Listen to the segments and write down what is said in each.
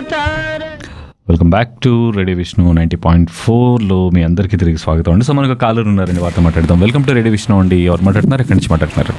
Welcome back to radio Vishnu ninety point ఫోర్లో మీ అందరికీ తిరిగి స్వాగతం అండి సో మనకు కాలర్ ఉన్నారండి వారితో మాట్లాడదాం వెల్కమ్ టు రేడియో విష్ణు అండి ఎవరు మాట్లాడుతున్నారు ఎక్కడి నుంచి మాట్లాడుతున్నారు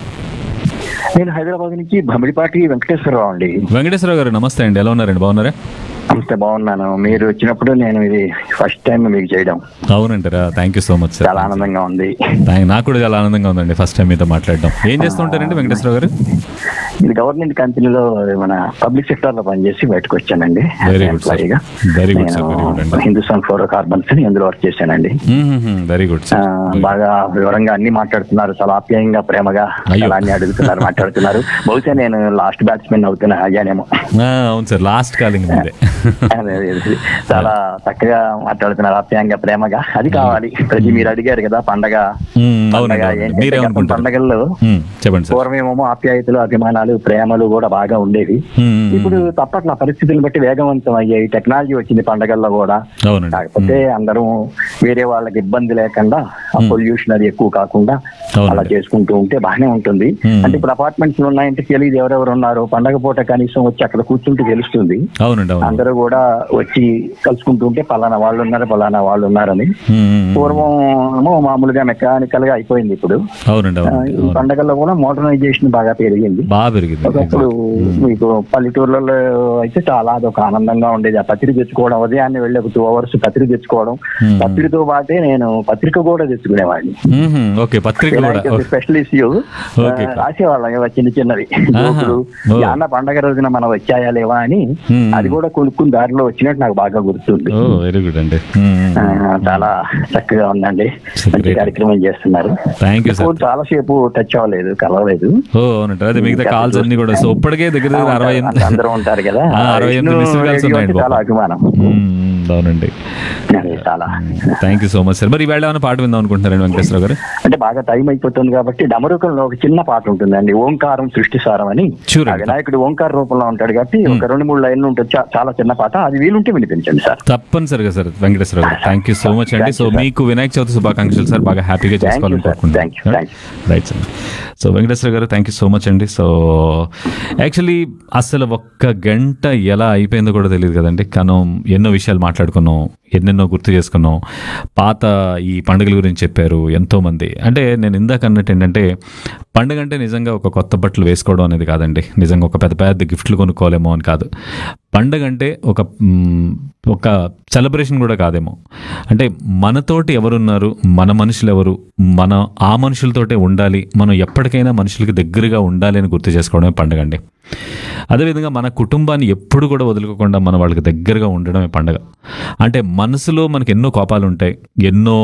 నేను హైదరాబాద్ నుంచి భమిడిపాటి వెంకటేశ్వరరావు అండి వెంకటేశ్వర గారు నమస్తే అండి ఎలా ఉన్నారండి బాగున్నారా అంతే బాగున్నాను మీరు వచ్చినప్పుడు నేను ఇది ఫస్ట్ టైం మీకు చేయడం అవునంటారా thank you so much sir చాలా ఆనందంగా ఉంది థాంక్- నాకు కూడా చాలా ఆనందంగా ఉందండి ఫస్ట్ టైం మీతో మాట్లాడడం ఏం చేస్తుంటారండి వెంకటేశ్వర గారు ఇది గవర్నమెంట్ కంపెనీలో మన పబ్లిక్ సెక్టర్ లో పనిచేసి బయటకు వచ్చానండి Very good, sir. ఎంప్లాయీగా. Very good, sir. నేను Very good అండి. హిందుస్థాన్ ఫ్లోరో కార్బన్స్ అని ఇందులో వర్క్ చేశానండి వెరీ గుడ్ ఆ, సార్ బాగా వివరంగా అన్ని మాట్లాడుతున్నారు చాలా ఆప్యాయంగా ప్రేమగా అయ్యో. చాలా అన్ని అడుగుతున్నారు మాట్లాడుతున్నారు బహుశా నేను లాస్ట్ బ్యాట్స్మెన్ అవుతున్నా అయ్యానేమో అవును సార్ లాస్ట్ కాలింగ్ మీదే అదే, అదే, అదే. చాలా చక్కగా మాట్లాడుతున్నారు ఆప్యాయంగా ప్రేమగా అది కావాలి ప్రతి మీరు అడిగారు కదా పండగ మ్మ్, అవునండి పండగ అవునండి. ఏంటంటే మీరేమనుకుంటారు పండగల్లో మ్మ్, చెప్పండి సార్ పూర్వమేమో ఆప్యాయతలు అభిమానాలు ప్రేమలు కూడా బాగా ఉండేవి మ్మ్, ఇప్పుడు తప్పట్ల పరిస్థితులను బట్టి వేగవంతం అయ్యాయి టెక్నాలజీ వచ్చింది పండగల్లో కూడా అవునండి కాకపోతే అందరం వేరే వాళ్ళకి ఇబ్బంది లేకుండా పొల్యూషన్ అది ఎక్కువ కాకుండా అవునండి. అలా చేసుకుంటూ ఉంటే బాగానే ఉంటుంది మ్మ్. అంటే ఇప్పుడు అపార్ట్మెంట్స్ ఉన్నాయంటే తెలియదు ఎవరెవరు ఉన్నారు పండగ పూట కనీసం వచ్చి అక్కడ కూర్చుంటే తెలుస్తుంది అవునండి అవును అందరూ కూడా వచ్చి కలుసుకుంటూ ఉంటే పలానా వాళ్ళు ఉన్నారు పలానా వాళ్ళు ఉన్నారని మ్మ్, మ్మ్, పూర్వం ఏమో మామూలుగా మెకానికల్ గా అయిపోయింది ఇప్పుడు అవునండి ఆ, అవునండి ఈ అవును పండగల్లో కూడా మోడర్నైజేషన్ బాగా పెరిగింది బాగా పెరిగింది ఒకప్పుడు మీకు పల్లెటూర్లలో అయితే చాలా అదొక ఆనందంగా ఉండేది ఆ పత్రిక తెచ్చుకోవడం ఉదయాన్నే వెళ్ళి ఒక టూ అవర్స్ పత్రిక తెచ్చుకోవడం Hmm. పత్రికతో పాటే నేను పత్రిక కూడా తెచ్చుకునేవాడిని మ్మ్, ఓకే పత్రిక కూడా స్పెషల్ ఇష్యూ Okay. రాసేవాళ్ళం ఏవో చిన్న చిన్నవి జోకులు Oh. ఈ అన్న పండగ రోజున మనం వచ్చాయా లేవా అని Hmm. అది కూడా కొనుక్కుని దారిలో వచ్చినట్టు నాకు బాగా గుర్తుంది ఓ వెరీ గుడ్ అండి ఆ, చాలా చక్కగా ఉందండి మంచి Great. కార్యక్రమం చేస్తున్నారు థ్యాంక్ యూ సార్ ఫోన్ చాలా సేపు టచ్ అవ్వలేదు కలవలేదు ఓ అవునండి అదే మిగతా కాల్స్ అన్ని కూడా సో ఇప్పటికే దగ్గర దగ్గర అరవై అంత అందరూ ఉంటారు కదా ఆ, అరవై ఎనిమిది విష్ణు మిస్డ్ కాల్స్ రేడియో ఉన్నాయండి అంటే చాలా అభిమానం మ్మ్, అవునండి అదే చాలా thank you so much sir మరి ఈవేళ ఏమైనా పాట విందాం అనుకుంటున్నారండి వెంకటేశ్వర గారు అంటే బాగా టైం అయిపోతుంది కాబట్టి డమరుకంలో ఒక చిన్న పాట ఉంటుందండి ఓంకారం సృష్టి సారం అని Sure ఆ అండి. వినాయకుడు ఓంకార రూపంలో ఉంటాడు కాబట్టి ఒక రెండు మూడు లైన్లు ఉంటుంది చా- చాలా చిన్న పాట అది వీలుంటే వినిపించండి సార్ తప్పనిసరిగా సార్ వెంకటేశ్వర గారు థ్యాంక్ యూ సో మచ్ అండి సో మీకు వినాయక చవితి శుభాకాంక్షలు సార్ బాగా హ్యాపీగా Thank you, చేసుకోవాలని sir. Thank you, కోరుకుంటున్నాను thank you. Right sir so Venkateswara గారు థ్యాంక్ యూ సో మచ్ అండి సో యాక్చువల్లీ అసలు ఒక్క గంట ఎలా అయిపోయిందో కూడా తెలియదు కదండి కానీ ఎన్నో విషయాలు మాట్లాడుకున్నాం ఎన్నెన్నో గుర్తు చేసుకున్నాం పాత ఈ పండుగల గురించి చెప్పారు ఎంతోమంది అంటే నేను ఇందాక అన్నట్టు ఏంటంటే పండుగ అంటే నిజంగా ఒక కొత్త బట్టలు వేసుకోవడం అనేది కాదండి నిజంగా ఒక పెద్ద పెద్ద గిఫ్ట్లు కొనుక్కోలేమో అని కాదు పండగ అంటే ఒక మ్, ఒక సెలబ్రేషన్ కూడా కాదేమో అంటే మనతోటి ఎవరున్నారు మన మనుషులు ఎవరు మన ఆ మనుషులతోటే ఉండాలి మనం ఎప్పటికైనా మనుషులకి దగ్గరగా ఉండాలి అని గుర్తు చేసుకోవడమే పండగ అండి అదేవిధంగా మన కుటుంబాన్ని ఎప్పుడు కూడా వదులుకోకుండా మన వాళ్ళకి దగ్గరగా ఉండడమే పండగ అంటే మనసులో మనకి ఎన్నో కోపాలు ఉంటాయి ఎన్నో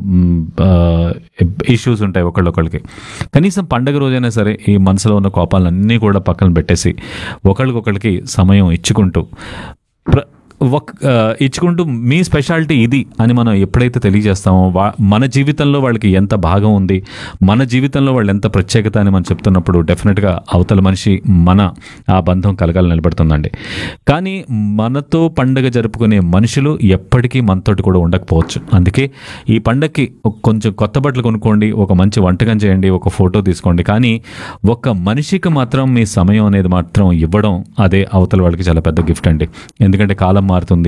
ఇష్యూస్ ఉంటాయి ఒకళ్ళొకళ్ళకి కనీసం పండగ రోజైనా సరే ఈ మనసులో ఉన్న కోపాలన్నీ కూడా పక్కన పెట్టేసి ఒకళ్ళకొకళ్ళకి సమయం ఇచ్చుకుంటూ ప్ర ఒక ఆ, ఇచ్చుకుంటూ మీ స్పెషాలిటీ ఇది అని మనం ఎప్పుడైతే తెలియజేస్తామో వా మన జీవితంలో వాళ్ళకి ఎంత భాగం ఉంది మన జీవితంలో వాళ్ళు ఎంత ప్రత్యేకత అని మనం చెప్తున్నప్పుడు డెఫినెట్గా అవతల మనిషి మన ఆ బంధం కలగాలి నిలబడుతుందండి కానీ మనతో పండగ జరుపుకునే మనుషులు ఎప్పటికీ మనతోటి కూడా ఉండకపోవచ్చు అందుకే ఈ పండగకి ఒక కొంచెం కొత్త బట్టలు కొనుక్కోండి ఒక మంచి వంటకం చేయండి ఒక ఫోటో తీసుకోండి కానీ ఒక మనిషికి మాత్రం మీ సమయం అనేది మాత్రం ఇవ్వడం అదే అవతల వాళ్ళకి చాలా పెద్ద గిఫ్ట్ అండి ఎందుకంటే కాలం మారుతుంది